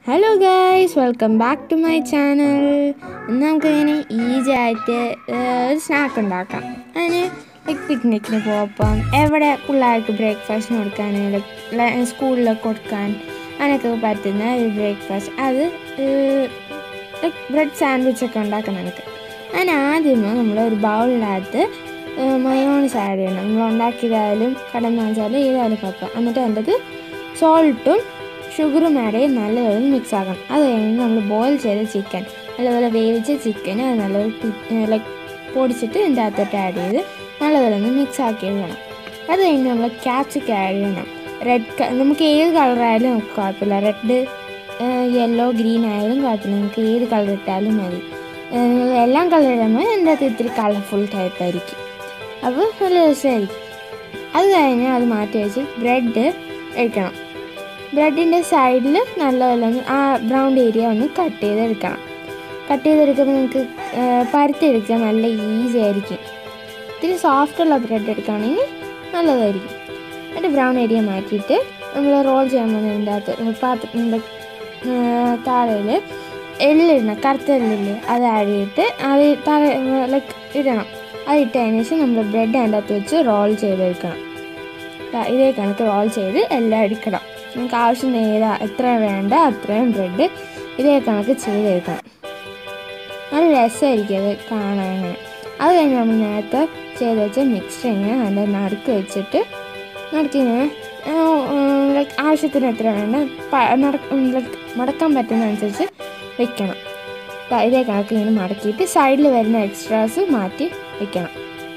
Hello guys welcome back to my channel ഇന്ന് നമുക്ക് ഇങ്ങനെ ഈസി ആയിട്ട് ഏഹ്, ഒരു സ്നാക്ക് ഉണ്ടാക്കാം അതിന് ലൈക്ക് പിക്നിക്കിന് പോകാം എവിടെ പിള്ളേർക്ക് ബ്രേക്ക്ഫാസ്റ്റിന് കൊടുക്കാൻ ലൈക്ക് സ്കൂളിൽ കൊടുക്കാൻ അതിനൊക്കെ പറ്റുന്ന ഒരു ബ്രേക്ക്ഫാസ്റ്റ് അത് ലൈക്ക് ബ്രെഡ് സാൻഡ്വിച്ച് ഒക്കെ ഉണ്ടാക്കാം നമുക്ക് അതിന് ആദ്യമേ നമ്മൾ ഒരു ബൗളിനകത്ത് മയോണീസ് ആഡ് ചെയ്യണം നമ്മൾ ഉണ്ടാക്കിയതായാലും കടം വാങ്ങിച്ചാലും ഏതായാലും കുഴപ്പം എന്നിട്ട് അതിൻ്റെ സോൾട്ടും ഷുഗറും ആഡ് ചെയ്ത് നല്ലപോലെ മിക്സ് ആക്കണം അത് കഴിഞ്ഞ് നമ്മൾ ബോയിൽ ചെയ്ത ചിക്കൻ നല്ലപോലെ വേവിച്ച ചിക്കൻ അത് നല്ലപോലെ ലൈക്ക് പൊടിച്ചിട്ട് ഇതിൻ്റെ അകത്തോട്ട് ആഡ് ചെയ്ത് നല്ലപോലെ ഒന്ന് മിക്സ് ആക്കി ഇടണം അത് കഴിഞ്ഞ് നമ്മൾ ക്യാപ്സിക്ക ആഡ് ചെയ്യണം റെഡ് നമുക്ക് ഏത് കളറായാലും നമുക്ക് കുഴപ്പമില്ല റെഡ് യെല്ലോ ഗ്രീൻ ആയാലും കുഴപ്പമില്ല നമുക്ക് ഏത് കളർ ഇട്ടാലും മതി ഏഹ് നിങ്ങൾ എല്ലാം കളർ ഇടുമ്പോൾ എൻ്റെ അകത്ത് ഇത്തിരി കളർഫുൾ ടൈപ്പ് ആയിരിക്കും അപ്പോൾ നല്ല രസമായിരിക്കും അത് കഴിഞ്ഞ് അത് മാറ്റി വെച്ച് ബ്രെഡ് കഴിക്കണം ബ്രെഡിൻ്റെ സൈഡിൽ നല്ലപോലെ ഒന്ന് ആ ബ്രൗൺ ഏരിയ ഒന്ന് കട്ട് ചെയ്തെടുക്കണം കട്ട് ചെയ്തെടുക്കുമ്പോൾ നിങ്ങൾക്ക് പരത്തിയെടുക്കാൻ നല്ല ഈസി ആയിരിക്കും ഇത്തിരി സോഫ്റ്റുള്ള ബ്രെഡ് എടുക്കുകയാണെങ്കിൽ നല്ലതായിരിക്കും എന്നിട്ട് ബ്രൗൺ ഏരിയ മാറ്റിയിട്ട് നമ്മൾ റോൾ ചെയ്യാൻ പോകുന്നതിൻ്റെ അകത്ത് പാത്രത്തിൻ്റെ താഴയിൽ എള്ളിടണം കറുത്ത എള്ളില്ലേ അത് ആഡ് ചെയ്തിട്ട് അത് താഴെ ലൈക്ക് ഇടണം അത് ഇട്ടതിന് ശേഷം നമ്മൾ ബ്രെഡ് അതിൻ്റെ അകത്ത് വെച്ച് റോൾ ചെയ്തെടുക്കണം ദാ ഇതേ കണക്ക് റോൾ ചെയ്ത് എല്ലാം എടുക്കണം നമുക്ക് ആവശ്യം ഏതാ എത്ര വേണ്ട അത്രയും ബ്രെഡ് ഇതേ കണക്ക് ചെയ്തെടുക്കണം നല്ല രസമായിരിക്കും അത് കാണാൻ അത് കഴിഞ്ഞ് നമ്മൾ നേരത്തെ ചെയ്ത് വെച്ച മിക്സ്ചർ ഇങ്ങനെ അതിൻ്റെ നടുക്ക് വെച്ചിട്ട് നടുക്ക് ഇങ്ങനെ ലൈക്ക് ആവശ്യത്തിന് എത്ര വേണ്ട ലൈക്ക് മടക്കാൻ പറ്റുന്നതനുസരിച്ച് വെക്കണം ദാ ഇതേ കണക്ക് ഇങ്ങനെ മടക്കിയിട്ട് സൈഡിൽ വരുന്ന എക്സ്ട്രാസ് മാറ്റി വെക്കണം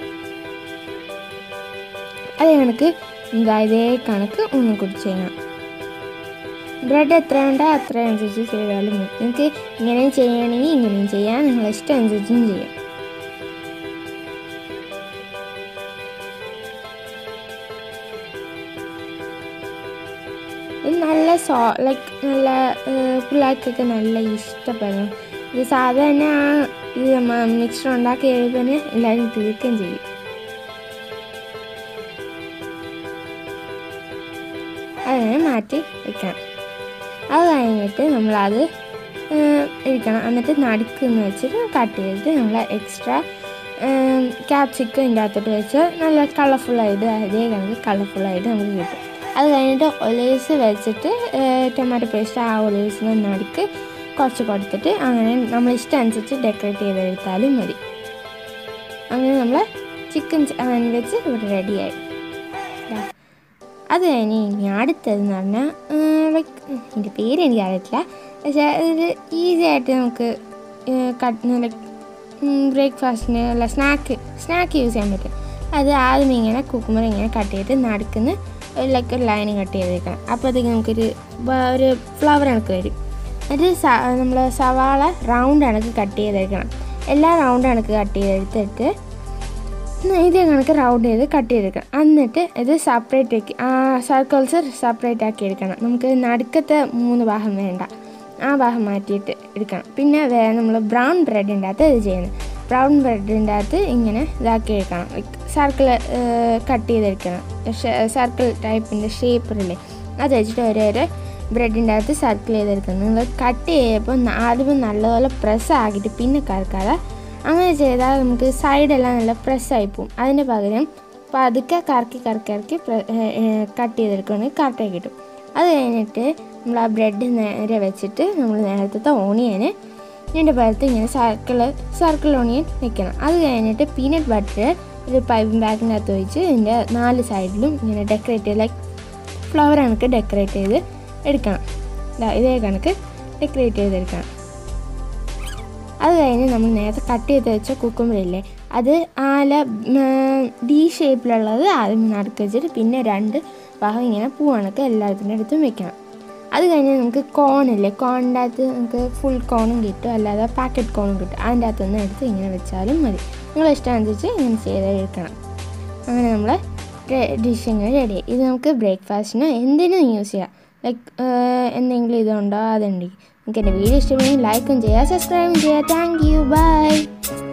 അതേ കണക്ക് ഇതാ ഇതേ കണക്ക് ഒന്നും കൂടി ചെയ്യണം ബ്രെഡ് എത്ര വേണ്ട അത്ര അനുസരിച്ച് ചെയ്താലും മതി നിങ്ങൾക്ക് ഇങ്ങനെയും ചെയ്യണമെങ്കിൽ ഇങ്ങനെയും ചെയ്യാം നിങ്ങളെ ഇഷ്ടം അനുസരിച്ചും ചെയ്യാം ഇത് നല്ല സോ ലൈക്ക് നല്ല ഏഹ്, പിള്ളേർക്കൊക്കെ നല്ല ഇഷ്ടപ്പെടും ഇത് സാധാരണ ആ ഇത് മിക്സർ ഉണ്ടാക്കി കഴിയുമ്പോൾ എല്ലാവരും തീർക്കുകയും ചെയ്യും അതിനെ മാറ്റി വെക്കണം അത് കഴിഞ്ഞിട്ട് നമ്മളത് ഏഹ്, ഇരിക്കണം എന്നിട്ട് നടുക്കെന്ന് വെച്ചിട്ട് കട്ട് ചെയ്തിട്ട് നമ്മൾ എക്സ്ട്രാ ക്യാപ്സിക്കം ഇതിൻ്റെ അകത്തോട്ട് വെച്ച് നല്ല കളർഫുള്ളായിട്ട് അതേ കണക്ക് കളർഫുള്ളായിട്ട് നമുക്ക് കിട്ടും അത് കഴിഞ്ഞിട്ട് ഒലേസ് വെച്ചിട്ട് ടൊമാറ്റോ പേസ്റ്റ് ആ ഒലേസിന് നടുക്ക് കുറച്ച് കൊടുത്തിട്ട് അങ്ങനെ നമ്മൾ ഇഷ്ടം അനുസരിച്ച് ഡെക്കറേറ്റ് ചെയ്തെടുത്താലും മതി അങ്ങനെ നമ്മൾ ചിക്കൻ വെച്ച് ഇവിടെ റെഡിയായി ദാ. അത് കഴിഞ്ഞ് ഇനി അടുത്തതെന്ന് പറഞ്ഞാൽ ലൈക്ക് എൻ്റെ പേര് എനിക്ക് അറിയത്തില്ല പക്ഷേ ഇത് ഈസി ആയിട്ട് നമുക്ക് കട്ട് ലൈക്ക് ബ്രേക്ക്ഫാസ്റ്റിന് അല്ല സ്നാക്ക് സ്നാക്ക് യൂസ് ചെയ്യാൻ പറ്റും അത് ആദ്യം ഇങ്ങനെ കുക്കുമ്പർ ഇങ്ങനെ കട്ട് ചെയ്തിട്ട് നടുക്കുന്ന് ലൈക്ക് ഒരു ലൈൻ കട്ട് ചെയ്തേക്കണം അപ്പോഴത്തേക്ക് നമുക്കൊരു ബ- ഒരു ഫ്ലവർ കണക്ക് വരും എന്നിട്ട് നമ്മൾ സവാള റൗണ്ട് കണക്ക് കട്ട് ചെയ്തെടുക്കണം എല്ലാ റൗണ്ട് കണക്ക് കട്ട് ചെയ്തെടുത്തിട്ട് ഇതേ കണക്ക് റൗണ്ട് ചെയ്ത് കട്ട് ചെയ്തെടുക്കണം എന്നിട്ട് ഇത് സെപ്പറേറ്റ് ആക്കി ആ സർക്കിൾസ് സെപ്പറേറ്റ് ആക്കി എടുക്കണം നമുക്ക് നടുക്കത്തെ മൂന്ന് ഭാഗം വേണ്ട ആ ഭാഗം മാറ്റിയിട്ട് എടുക്കണം പിന്നെ വേറെ നമ്മൾ ബ്രൗൺ ബ്രെഡിൻ്റെ അകത്ത് ഇത് ചെയ്യുന്നത് ബ്രൗൺ ബ്രെഡിൻ്റെ അകത്ത് ഇങ്ങനെ ഇതാക്കി എടുക്കണം ലൈക്ക് സർക്കിൾ കട്ട് ചെയ്തെടുക്കണം സർക്കിൾ ടൈപ്പിൻ്റെ ഷേപ്പില്ലേ അത് വെച്ചിട്ട് ഓരോരോ ബ്രെഡിൻ്റെ അകത്ത് സർക്കിൾ ചെയ്തെടുക്കണം നിങ്ങൾ കട്ട് ചെയ്യുമ്പോൾ ആദ്യം നല്ലപോലെ പ്രസ് ആക്കിയിട്ട് പിന്നെ കറക്കാതെ അങ്ങനെ ചെയ്താൽ നമുക്ക് സൈഡെല്ലാം നല്ല പ്രസ്സായി പോകും അതിന് പകരം പതുക്കെ കറക്കി കറക്കി കറക്കി കട്ട് ചെയ്തെടുക്കുകയാണെങ്കിൽ കറക്റ്റായി കിട്ടും അത് കഴിഞ്ഞിട്ട് നമ്മൾ ആ ബ്രെഡ് നേരെ വെച്ചിട്ട് നമ്മൾ നേരത്തെ ഓണിയന് ഇതിൻ്റെ പുറത്ത് ഇങ്ങനെ സർക്കിൾ സർക്കിൾ ഓണിയൻ വെക്കണം അത് കഴിഞ്ഞിട്ട് പീനട്ട് ബട്ടർ ഒരു പൈപ്പിംഗ് ബാഗിൻ്റെ അകത്ത് വെച്ച് ഇതിൻ്റെ നാല് സൈഡിലും ഇങ്ങനെ ഡെക്കറേറ്റ് ചെയ്ത് ലൈക്ക് ഫ്ലവർ കണക്ക് ഡെക്കറേറ്റ് ചെയ്ത് എടുക്കണം ദാ ഇതേ കണക്ക് ഡെക്കറേറ്റ് ചെയ്തെടുക്കണം അത് കഴിഞ്ഞ് നമ്മൾ നേരത്തെ കട്ട് ചെയ്ത് വെച്ച കുക്കുമ്പറില്ലേ അത് ആല ഡി ഷേപ്പിലുള്ളത് ആദ്യം നടുക്ക് വെച്ചിട്ട് പിന്നെ രണ്ട് ഭാഗം ഇങ്ങനെ പൂ കണക്ക് എല്ലാത്തിൻ്റെ അടുത്തും വെക്കണം അത് കഴിഞ്ഞ് നമുക്ക് കോണില്ലേ കോണിൻ്റെ അകത്ത് നമുക്ക് ഫുൾ കോണും കിട്ടും അല്ലാതെ പാക്കറ്റ് കോണും കിട്ടും അതിൻ്റെ അകത്തുനിന്ന് എടുത്ത് ഇങ്ങനെ വെച്ചാലും മതി നിങ്ങളെ ഇഷ്ടം അനുസരിച്ച് ഇങ്ങനെ ചെയ്തെടുക്കണം അങ്ങനെ നമ്മൾ ഡിഷ് ഇങ്ങനെ റെഡി ഇത് നമുക്ക് ബ്രേക്ക്ഫാസ്റ്റിന് എന്തിനും യൂസ് ചെയ്യാം ലൈക്ക് എന്തെങ്കിലും ഇതുണ്ടോ അതുണ്ടെങ്കിൽ നിങ്ങൾക്ക് എൻ്റെ വീഡിയോ ഇഷ്ടപ്പെടുമെങ്കിൽ ലൈക്കും ചെയ്യുക സബ്സ്ക്രൈബും ചെയ്യുക താങ്ക് യു ബൈ